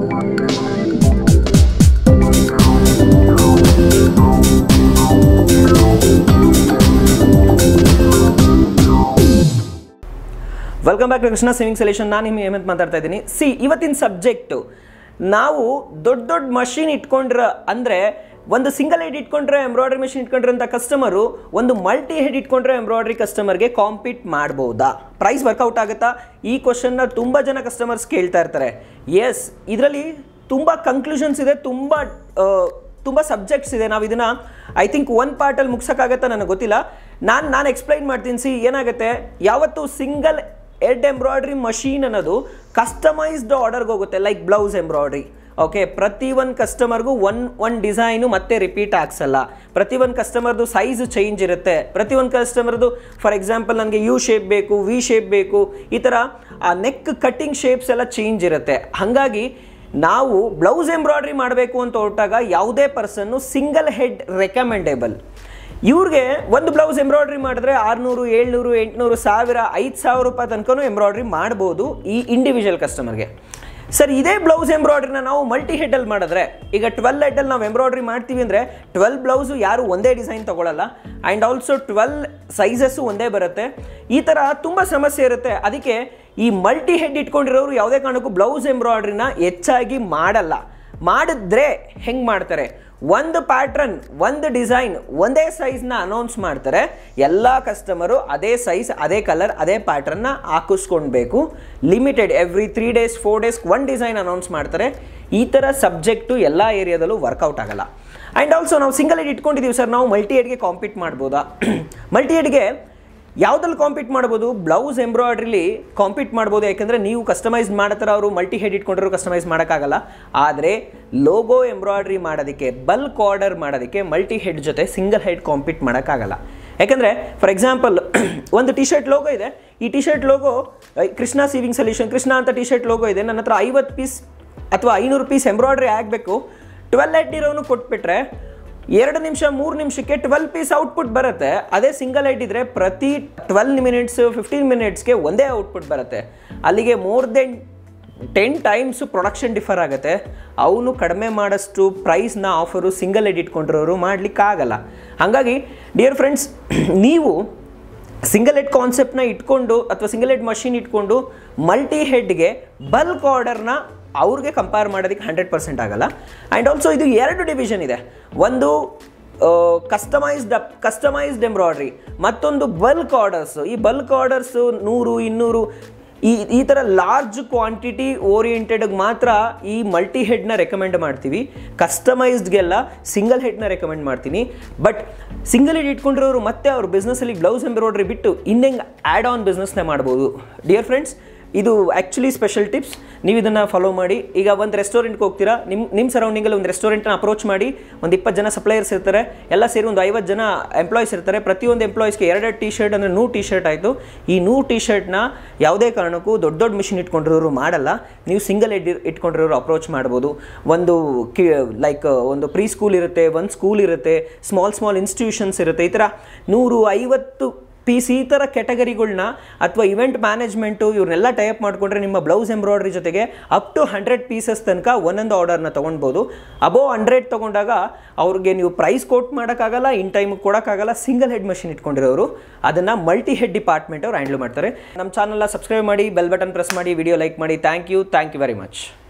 welcome back to Krishna sewing solution ನಾನು ನಿಮಗೆ ಹೇಮಂತ್ ಮಾತಾಡ್ತಾ ಇದ್ದೀನಿ ಸಿ ಇವತ್ತಿನ ಸಬ್ಜೆಕ್ಟು ನಾವು ದೊಡ್ಡ ದೊಡ್ಡ ಮಷಿನ್ ಇಟ್ಕೊಂಡ್ರ ಅಂದರೆ ಒಂದು ಸಿಂಗಲ್ ಹೆಡ್ ಇಟ್ಕೊಂಡ್ರೆ ಎಂಬ್ರಾಯ್ಡ್ರಿ ಮಷಿನ್ ಇಟ್ಕೊಂಡ್ರಂಥ ಕಸ್ಟಮರು ಒಂದು ಮಲ್ಟಿ ಹೆಡ್ ಇಟ್ಕೊಂಡ್ರೆ ಎಂಬ್ರಾಯ್ಡ್ರಿ ಕಸ್ಟಮರ್ಗೆ ಕಾಂಪೀಟ್ ಮಾಡ್ಬೋದಾ ಪ್ರೈಸ್ ವರ್ಕೌಟ್ ಆಗುತ್ತಾ ಈ ಕ್ವಶನ್ನ ತುಂಬ ಜನ ಕಸ್ಟಮರ್ಸ್ ಕೇಳ್ತಾ ಇರ್ತಾರೆ ಎಸ್ ಇದರಲ್ಲಿ ತುಂಬ ಕನ್ಕ್ಲೂಷನ್ಸ್ ಇದೆ ತುಂಬ ತುಂಬ ಸಬ್ಜೆಕ್ಟ್ಸ್ ಇದೆ ನಾವು ಇದನ್ನು ಐ ಥಿಂಕ್ ಒನ್ ಪಾರ್ಟಲ್ಲಿ ಮುಗ್ಸೋಕ್ಕಾಗತ್ತಾ ನನಗೆ ಗೊತ್ತಿಲ್ಲ ನಾನು ನಾನು ಎಕ್ಸ್ಪ್ಲೈನ್ ಮಾಡ್ತೀನಿ ಸಿ ಏನಾಗುತ್ತೆ ಯಾವತ್ತು ಸಿಂಗಲ್ ಎಡ್ ಎಂಬ್ರಾಯ್ಡ್ರಿ ಮಷೀನ್ ಅನ್ನೋದು ಕಸ್ಟಮೈಸ್ಡ್ ಆರ್ಡರ್ಗೆ ಹೋಗುತ್ತೆ ಲೈಕ್ ಬ್ಲೌಸ್ ಎಂಬ್ರಾಯ್ಡ್ರಿ ಓಕೆ ಪ್ರತಿ ಒಂದು ಕಸ್ಟಮರ್ಗೂ ಒನ್ ಒನ್ ಡಿಸೈನು ಮತ್ತೆ ರಿಪೀಟ್ ಆಗ್ಸಲ್ಲ ಪ್ರತಿ ಒಂದು ಕಸ್ಟಮರ್ದು ಸೈಜ್ ಚೇಂಜ್ ಇರುತ್ತೆ ಪ್ರತಿ ಒಂದು ಕಸ್ಟಮರ್ದು ಫಾರ್ ಎಕ್ಸಾಂಪಲ್ ನನಗೆ ಯು ಶೇಪ್ ಬೇಕು ವಿ ಶೇಪ್ ಬೇಕು ಈ ಥರ ಆ ನೆಕ್ ಕಟ್ಟಿಂಗ್ ಶೇಪ್ಸ್ ಎಲ್ಲ ಚೇಂಜ್ ಇರುತ್ತೆ ಹಾಗಾಗಿ ನಾವು ಬ್ಲೌಸ್ ಎಂಬ್ರಾಯ್ಡ್ರಿ ಮಾಡಬೇಕು ಅಂತ ಹೊರಟಾಗ ಯಾವುದೇ ಪರ್ಸನ್ನು ಸಿಂಗಲ್ ಹೆಡ್ ರೆಕಮೆಂಡೇಬಲ್ ಇವ್ರಿಗೆ ಒಂದು ಬ್ಲೌಸ್ ಎಂಬ್ರಾಯ್ಡ್ರಿ ಮಾಡಿದ್ರೆ ಆರುನೂರು ಏಳ್ನೂರು ಎಂಟುನೂರು ಸಾವಿರ ಐದು ಸಾವಿರ ರೂಪಾಯಿ ತನಕನೂ ಎಂಬ್ರಾಯ್ಡ್ರಿ ಮಾಡ್ಬೋದು ಈ ಇಂಡಿವಿಜುವಲ್ ಕಸ್ಟಮರ್ಗೆ ಸರ್ ಇದೇ ಬ್ಲೌಸ್ ಎಂಬ್ರಾಯ್ಡ್ರಿನ ನಾವು ಮಲ್ಟಿ ಹೆಡ್ಡಲ್ಲಿ ಮಾಡಿದ್ರೆ ಈಗ ಟ್ವೆಲ್ ಹೆಡ್ಡಲ್ಲಿ ನಾವು ಎಂಬ್ರಾಯ್ಡ್ರಿ ಮಾಡ್ತೀವಿ ಅಂದರೆ ಟ್ವೆಲ್ ಬ್ಲೌಸು ಯಾರು ಒಂದೇ ಡಿಸೈನ್ ತೊಗೊಳಲ್ಲ ಆ್ಯಂಡ್ ಆಲ್ಸೋ ಟ್ವೆಲ್ ಸೈಜಸ್ಸು ಒಂದೇ ಬರುತ್ತೆ ಈ ಥರ ತುಂಬ ಸಮಸ್ಯೆ ಇರುತ್ತೆ ಅದಕ್ಕೆ ಈ ಮಲ್ಟಿ ಹೆಡ್ ಇಟ್ಕೊಂಡಿರೋರು ಯಾವುದೇ ಕಾರಣಕ್ಕೂ ಬ್ಲೌಸ್ ಎಂಬ್ರಾಯ್ಡ್ರಿನ ಹೆಚ್ಚಾಗಿ ಮಾಡಲ್ಲ ಮಾಡಿದ್ರೆ ಹೆಂಗೆ ಮಾಡ್ತಾರೆ ಒಂದು ಪ್ಯಾಟ್ರನ್ ಒಂದು ಡಿಸೈನ್ ಒಂದೇ ಸೈಜ್ನ ಅನೌನ್ಸ್ ಮಾಡ್ತಾರೆ ಎಲ್ಲ ಕಸ್ಟಮರು ಅದೇ ಸೈಜ್ ಅದೇ ಕಲರ್ ಅದೇ ಪ್ಯಾಟ್ರನ್ನ ಹಾಕಿಸ್ಕೊಳ್ಬೇಕು limited every three days four days one design announce ಮಾಡ್ತಾರೆ ಈ ಥರ ಸಬ್ಜೆಕ್ಟು ಎಲ್ಲ ಏರಿಯಾದಲ್ಲೂ ವರ್ಕೌಟ್ ಆಗಲ್ಲ ಆ್ಯಂಡ್ ಆಲ್ಸೋ ನಾವು ಸಿಂಗಲ್ ಹೆಡ್ ಇಟ್ಕೊಂಡಿದ್ದೀವಿ ಸರ್ ನಾವು ಮಲ್ಟಿ ಹೆಡ್ಗೆ ಕಾಂಪೀಟ್ ಮಾಡ್ಬೋದಾ ಮಲ್ಟಿ ಹೆಡ್ಗೆ ಯಾವುದ್ರಲ್ಲಿ ಕಾಂಪೀಟ್ ಮಾಡ್ಬೋದು ಬ್ಲೌಸ್ ಎಂಬ್ರಾಯ್ಡ್ರಿಲಿ ಕಾಂಪೀಟ್ ಮಾಡ್ಬೋದು ಯಾಕೆಂದರೆ ನೀವು ಕಸ್ಟಮೈಸ್ ಮಾಡ್ತಾರೆ ಅವರು ಮಲ್ಟಿ ಹೆಡ್ ಇಟ್ಕೊಂಡ್ರು ಕಸ್ಟಮೈಸ್ ಮಾಡೋಕ್ಕಾಗಲ್ಲ ಆದರೆ ಲೋಗೋ ಎಂಬ್ರಾಯ್ಡ್ರಿ ಮಾಡೋದಕ್ಕೆ ಬಲ್ಕ್ ಆರ್ಡರ್ ಮಾಡೋದಕ್ಕೆ ಮಲ್ಟಿ ಹೆಡ್ ಜೊತೆ ಸಿಂಗಲ್ ಹೆಡ್ ಕಾಂಪೀಟ್ ಮಾಡೋಕ್ಕಾಗಲ್ಲ ಯಾಕಂದರೆ ಫಾರ್ ಎಕ್ಸಾಂಪಲ್ ಒಂದು ಟಿ ಶರ್ಟ್ ಲೋಗೋ ಇದೆ ಈ T shirt logo Krishna sewing solution Krishna ಅಂತ ಟಿ ಶರ್ಟ್ ಲೋಗೋ ಇದೆ ನನ್ನ ಹತ್ರ ಐವತ್ತು ಪೀಸ್ ಅಥವಾ ಐನೂರು ಪೀಸ್ ಎಂಬ್ರಾಯ್ಡ್ರಿ ಆಗಬೇಕು ಟ್ವೆಲ್ ಹೆಡ್ ಇರೋನು ಕೊಟ್ಬಿಟ್ರೆ ಎರಡು ನಿಮಿಷ ಮೂರು ನಿಮಿಷಕ್ಕೆ ಟ್ವೆಲ್ ಪೀಸ್ ಔಟ್ಪುಟ್ ಬರುತ್ತೆ ಅದೇ ಸಿಂಗಲ್ ಐಟ್ ಇದ್ರೆ ಪ್ರತಿ ಟ್ವೆಲ್ ಮಿನಿಟ್ಸ್ ಫಿಫ್ಟೀನ್ ಮಿನಿಟ್ಸ್ಗೆ ಒಂದೇ ಔಟ್ಪುಟ್ ಬರುತ್ತೆ ಅಲ್ಲಿಗೆ more than ten times production differ ಆಗುತ್ತೆ ಅವನು ಕಡಿಮೆ ಮಾಡೋಷ್ಟು ಪ್ರೈಸ್ನ ಆಫರು ಸಿಂಗಲ್ ಎಡ್ ಇಟ್ಕೊಂಡಿರೋರು ಮಾಡಲಿಕ್ಕಾಗಲ್ಲ ಹಾಗಾಗಿ ಡಿಯರ್ ಫ್ರೆಂಡ್ಸ್ ನೀವು ಸಿಂಗಲ್ ಹೆಡ್ ಕಾನ್ಸೆಪ್ಟ್ನ ಇಟ್ಕೊಂಡು ಅಥವಾ ಸಿಂಗಲ್ ಹೆಡ್ ಮಷಿನ್ ಇಟ್ಕೊಂಡು ಮಲ್ಟಿ ಹೆಡ್ಗೆ ಬಲ್ಕ್ ಆರ್ಡರ್ನ ಅವ್ರಿಗೆ ಕಂಪೇರ್ ಮಾಡೋದಕ್ಕೆ ಹಂಡ್ರೆಡ್ ಪರ್ಸೆಂಟ್ ಆಗಲ್ಲ ಆ್ಯಂಡ್ ಆಲ್ಸೋ ಇದು ಎರಡು ಡಿವಿಷನ್ ಇದೆ ಒಂದು ಕಸ್ಟಮೈಸ್ಡ್ ಕಸ್ಟಮೈಸ್ಡ್ ಎಂಬ್ರಾಯ್ಡ್ರಿ ಮತ್ತೊಂದು ಬಲ್ಕ್ ಆರ್ಡರ್ಸು ಈ ಬಲ್ಕ್ ಆರ್ಡರ್ಸು ನೂರು ಇನ್ನೂರು ಈ ಈ ಥರ ಲಾರ್ಜ್ ಕ್ವಾಂಟಿಟಿ ಓರಿಯೆಂಟೆಡ್ಗೆ ಮಾತ್ರ ಈ ಮಲ್ಟಿ ಹೆಡ್ನ ರೆಕಮೆಂಡ್ ಮಾಡ್ತೀವಿ ಕಸ್ಟಮೈಸ್ಡ್ಗೆಲ್ಲ ಸಿಂಗಲ್ ಹೆಡ್ನ ರೆಕಮೆಂಡ್ ಮಾಡ್ತೀನಿ ಬಟ್ ಸಿಂಗಲ್ ಹೆಡ್ ಇಟ್ಕೊಂಡಿರೋರು ಮತ್ತೆ ಅವ್ರ ಬಿಸ್ನೆಸ್ಸಲ್ಲಿ ಬ್ಲೌಸ್ ಎಂಬ್ರಾಯ್ಡ್ರಿ ಬಿಟ್ಟು ಇನ್ನೆಂಗೆ ಆ್ಯಡ್ ಆನ್ ಬಿಸ್ನೆಸ್ನೇ ಮಾಡ್ಬೋದು ಡಿಯರ್ ಫ್ರೆಂಡ್ಸ್ ಇದು ಆ್ಯಕ್ಚುಲಿ ಸ್ಪೆಷಲ್ ಟಿಪ್ಸ್ ನೀವು ಇದನ್ನು ಫಾಲೋ ಮಾಡಿ ಈಗ ಒಂದು ರೆಸ್ಟೋರೆಂಟ್ಗೆ ಹೋಗ್ತೀರಾ ನಿಮ್ಮ ನಿಮ್ಮ ಸರೌಂಡಿಂಗಲ್ಲಿ ಒಂದು ರೆಸ್ಟೋರೆಂಟ್ನ ಅಪ್ರೋಚ್ ಮಾಡಿ ಒಂದು ಇಪ್ಪತ್ತು ಜನ ಸಪ್ಲೈಯರ್ಸ್ ಇರ್ತಾರೆ ಎಲ್ಲ ಸೇರಿ ಒಂದು ಐವತ್ತು ಜನ ಎಂಪ್ಲಾಯ್ಸ್ ಇರ್ತಾರೆ ಪ್ರತಿಯೊಂದು ಎಂಪ್ಲಾಯ್ಸ್ಗೆ ಎರಡೆರಡು ಟಿ ಶರ್ಟ್ ಅಂದರೆ ನೂರು ಟಿ ಶರ್ಟ್ ಆಯಿತು ಈ ನೂರು ಟಿ ಶರ್ಟ್ನ ಯಾವುದೇ ಕಾರಣಕ್ಕೂ ದೊಡ್ಡ ದೊಡ್ಡ ಮಿಷಿನ್ ಇಟ್ಕೊಂಡಿರೋರು ಮಾಡಲ್ಲ ನೀವು ಸಿಂಗಲ್ ಎಡ್ ಇಟ್ಕೊಂಡಿರೋರು ಅಪ್ರೋಚ್ ಮಾಡ್ಬೋದು ಒಂದು ಕಿ ಲೈಕ್ ಒಂದು ಪ್ರೀ ಸ್ಕೂಲ್ ಇರುತ್ತೆ ಒಂದು ಸ್ಕೂಲ್ ಇರುತ್ತೆ ಸ್ಮಾಲ್ ಸ್ಮಾಲ್ ಇನ್ಸ್ಟಿಟ್ಯೂಷನ್ಸ್ ಇರುತ್ತೆ ಈ ಥರ ನೂರು ಐವತ್ತು ಪೀಸ್ ಈ ಥರ ಕೆಟಗರಿಗಳನ್ನ ಅಥವಾ ಇವೆಂಟ್ ಮ್ಯಾನೇಜ್ಮೆಂಟು ಇವ್ರನ್ನೆಲ್ಲ ಟೈಪ್ ಮಾಡಿಕೊಂಡ್ರೆ ನಿಮ್ಮ ಬ್ಲೌಸ್ ಎಂಬ್ರಾಯ್ಡ್ರಿ ಜೊತೆಗೆ ಅಪ್ ಟು ಹಂಡ್ರೆಡ್ ಪೀಸಸ್ ತನಕ ಒಂದೊಂದು ಆರ್ಡರ್ನ ತೊಗೊಳ್ಬೋದು ಅಬೋವ್ ಹಂಡ್ರೆಡ್ ತೊಗೊಂಡಾಗ ಅವ್ರಿಗೆ ನೀವು ಪ್ರೈಸ್ ಕೋಟ್ ಮಾಡೋಕ್ಕಾಗಲ್ಲ ಇನ್ ಟೈಮಿಗೆ ಕೊಡೋಕ್ಕಾಗಲ್ಲ ಸಿಂಗಲ್ ಹೆಡ್ ಮಷಿನ್ ಇಟ್ಕೊಂಡಿರೋರು ಅದನ್ನು ಮಲ್ಟಿ ಹೆಡ್ ಡಿಪಾರ್ಟ್ಮೆಂಟ್ ಅವ್ರು ಹ್ಯಾಂಡಲ್ ಮಾಡ್ತಾರೆ ನಮ್ಮ ಚಾನಲ್ನ ಸಬ್ಸ್ಕ್ರೈಬ್ ಮಾಡಿ ಬೆಲ್ ಬಟನ್ ಪ್ರೆಸ್ ಮಾಡಿ ವಿಡಿಯೋ ಲೈಕ್ ಮಾಡಿ thank you thank you very much